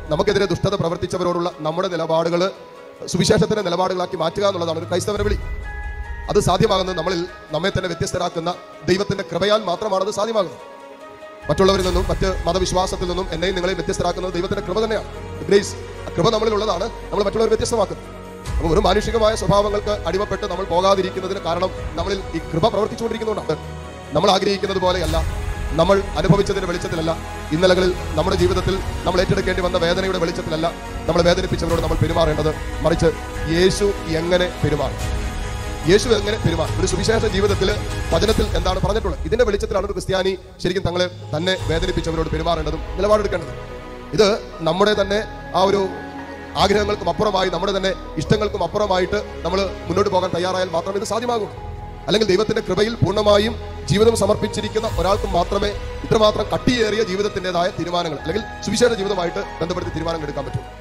നമുക്കെതിരെ ദുഷ്ടത പ്രവർത്തിച്ചവരോടുള്ള നമ്മുടെ നിലപാടുകൾ സുവിശേഷത്തിന്റെ നിലപാടുകളാക്കി മാറ്റുക എന്നുള്ളതാണ് ഒരു ക്രൈസ്തവന്റെ വിളി അത് സാധ്യമാകുന്നത് നമ്മളിൽ നമ്മെ തന്നെ വ്യത്യസ്തരാക്കുന്ന ദൈവത്തിന്റെ കൃപയാൽ മാത്രമാണ് അത് സാധ്യമാകുന്നത് മറ്റുള്ളവരിൽ നിന്നും മറ്റ് മതവിശ്വാസത്തിൽ നിന്നും എന്നെയും നിങ്ങളെയും വ്യത്യസ്തരാക്കുന്നത് ദൈവത്തിന്റെ കൃപ തന്നെയാണ് ഗ്രേസ് കൃപ നമ്മളിലുള്ളതാണ് നമ്മൾ മറ്റുള്ളവർ വ്യത്യസ്തമാക്കുന്നത് അപ്പോൾ ഒരു മാനുഷികമായ സ്വഭാവങ്ങൾക്ക് അടിമപ്പെട്ട് നമ്മൾ പോകാതിരിക്കുന്നതിന് കാരണം നമ്മളിൽ ഈ കൃപ പ്രവർത്തിച്ചുകൊണ്ടിരിക്കുന്നതുകൊണ്ടാണ് നമ്മൾ ആഗ്രഹിക്കുന്നത് പോലെയല്ല നമ്മൾ അനുഭവിച്ചതിന്റെ വെളിച്ചത്തിലല്ല ഇന്നലകളിൽ നമ്മുടെ ജീവിതത്തിൽ നമ്മൾ ഏറ്റെടുക്കേണ്ടി വന്ന വേദനയുടെ വെളിച്ചത്തിലല്ല നമ്മളെ വേദനിപ്പിച്ചവരോട് നമ്മൾ പെരുമാറേണ്ടത് മറിച്ച് യേശു എങ്ങനെ പെരുമാറും യേശു എങ്ങനെ പെരുമാറും ഒരു സുവിശേഷ ജീവിതത്തിൽ വചനത്തിൽ എന്താണ് പറഞ്ഞിട്ടുള്ളത് ഇതിന്റെ വെളിച്ചത്തിലാണ് ഒരു ക്രിസ്ത്യാനി ശരിക്കും തങ്ങളെ തന്നെ വേദനിപ്പിച്ചവരോട് പെരുമാറേണ്ടതും നിലപാടെടുക്കേണ്ടതും ഇത് നമ്മുടെ തന്നെ ആ ഒരു ആഗ്രഹങ്ങൾക്കും അപ്പുറമായി നമ്മുടെ തന്നെ ഇഷ്ടങ്ങൾക്കും അപ്പുറമായിട്ട് നമ്മൾ മുന്നോട്ട് പോകാൻ തയ്യാറായാൽ മാത്രമേ ഇത് സാധ്യമാകൂ അല്ലെങ്കിൽ ദൈവത്തിന്റെ കൃപയിൽ പൂർണ്ണമായും ജീവിതം സമർപ്പിച്ചിരിക്കുന്ന ഒരാൾക്ക് മാത്രമേ ഇത്രമാത്രം കട്ടിയേറിയ ജീവിതത്തിൻ്റെതായ തീരുമാനങ്ങൾ അല്ലെങ്കിൽ സുവിശേഷ ജീവിതമായിട്ട് ബന്ധപ്പെടുത്തി തീരുമാനങ്ങൾ എടുക്കാൻ പറ്റൂ